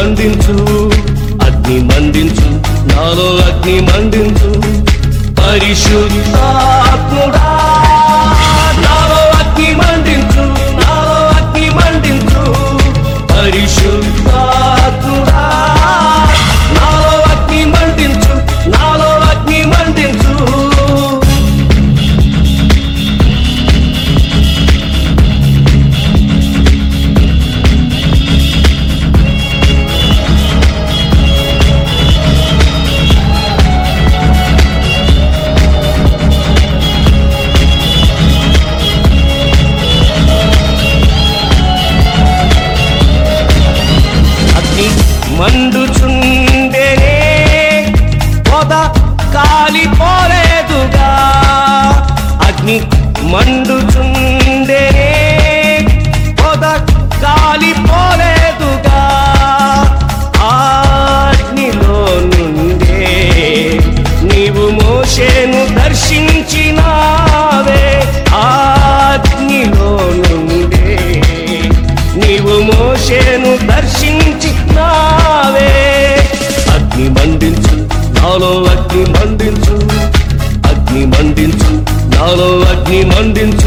మండించు అగ్ని మండించు నాలో అగ్ని మండించు పరిశుద్ధాత్ముడా నాలో అగ్ని మండించు నాలో అగ్ని మండించు పరిశుద్ధాత్ముడా నాలో అగ్ని మండించు నాలో అగ్ని మండించు అగ్ని మండుచుండెనే పొద కాలిపోలేదుగా అగ్ని మండుచుండెనే పొద కాలిపోలేదుగా ఆ అగ్నిలో నుండే నీవు మోషేను దర్శించినావే ఆ అగ్నిలో నుండే నీవు మోషేను దర్శించినావే అగ్ని మండించు నాలో అగ్ని మండించు అగ్ని మండించు నాలో అగ్ని మండించు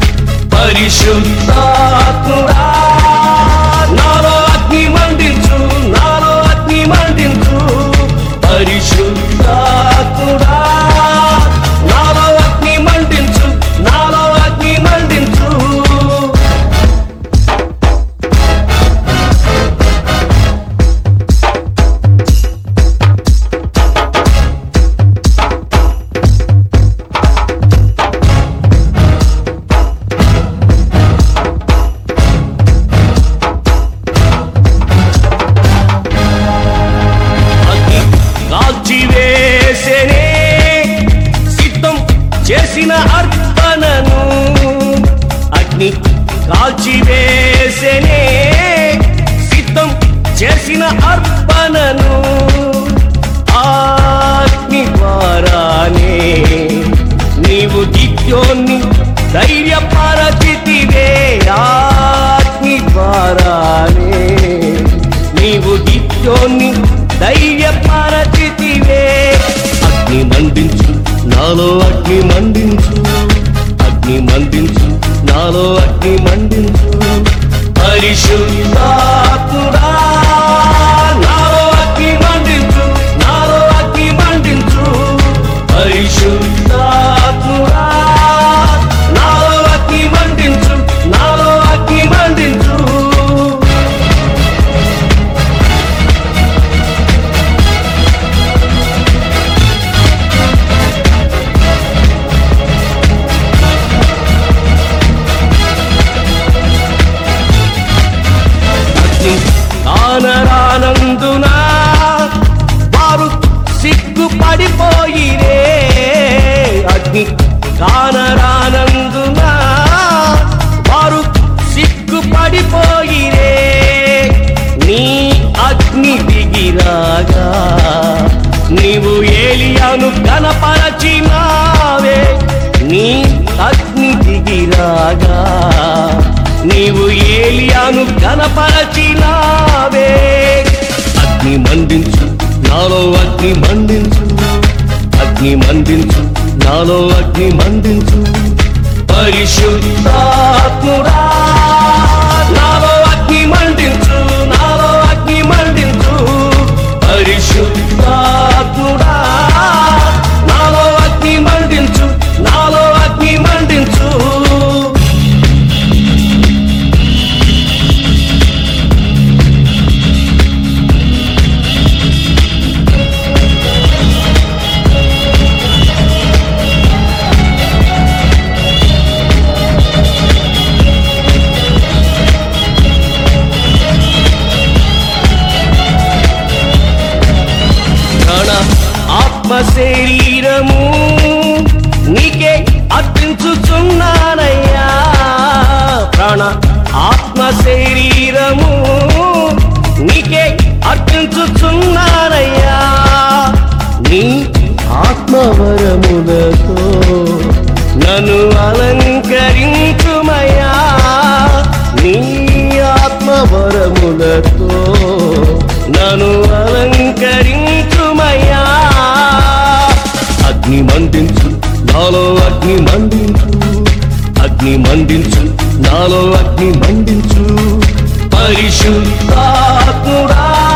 పరిశుద్ధాత్ముడా నాలో అగ్ని మండించు నాలో అగ్ని మండించు పరిశుద్ధాత్ముడా నాలో అగ్ని మండించు నాలో అగ్ని మండించు అగ్ని కాల్చివేసెనే సిద్ధం చేసిన అర్పణను అగ్ని కాల్చివేసెనే సిద్ధం చేసిన అర్పణను ఆ అగ్ని ద్వారానే నీవు దిత్యోన్ని ధైర్యపరచితివే ఆ అగ్ని ద్వారానే నీవు దిత్యోన్ని ధైర్యపరచితివే అగ్ని మండించు నాలో అగ్ని మండించు అగ్ని మండించు నాలో అగ్ని మండించు పరిశుద్ధాత్ముడా నాలో అగ్ని మండించు నాలో అగ్ని మండించు పరిశుద్ధాత్ముడా నాలో అగ్ని మండించు నాలో అగ్ని మండించు అగ్ని కానరానందున వారు సిగ్గుపడిపోయిరే అగ్ని కానరానందున వారు సిగ్గుపడిపోయిరే నీ అగ్ని దిగిరాగా నీవు ఏలియాను కనపరచినావే నీ అగ్ని దిగిరాగా నీవు ఏలియాను కనపరచినావే అగ్ని మండించు నాలో అగ్ని మండించు అగ్ని మండించు నాలో అగ్ని మండించు పరిశుద్ధాత్ముడా నాలో అగ్ని మండించు నాలో అగ్ని మండించు పరిశుద్ధాత్ముడా నాలో అగ్ని మండించు నాలో అగ్ని మండించు ప్రాణ ఆత్మ శరీరము నీకే అర్పించుచున్నానయ్యా ప్రాణ ఆత్మ శరీరము నీకే అర్పించుచున్నానయ్యా నీ ఆత్మవరములతో నన్ను అలంకరించుమయ్యా నీ ఆత్మవరములతో నన్ను అలంకరించుమయ్యా అగ్ని మండించు నాలో అగ్ని మండించు అగ్ని మండించు నాలో అగ్ని మండించు పరిశుద్ధాత్ముడా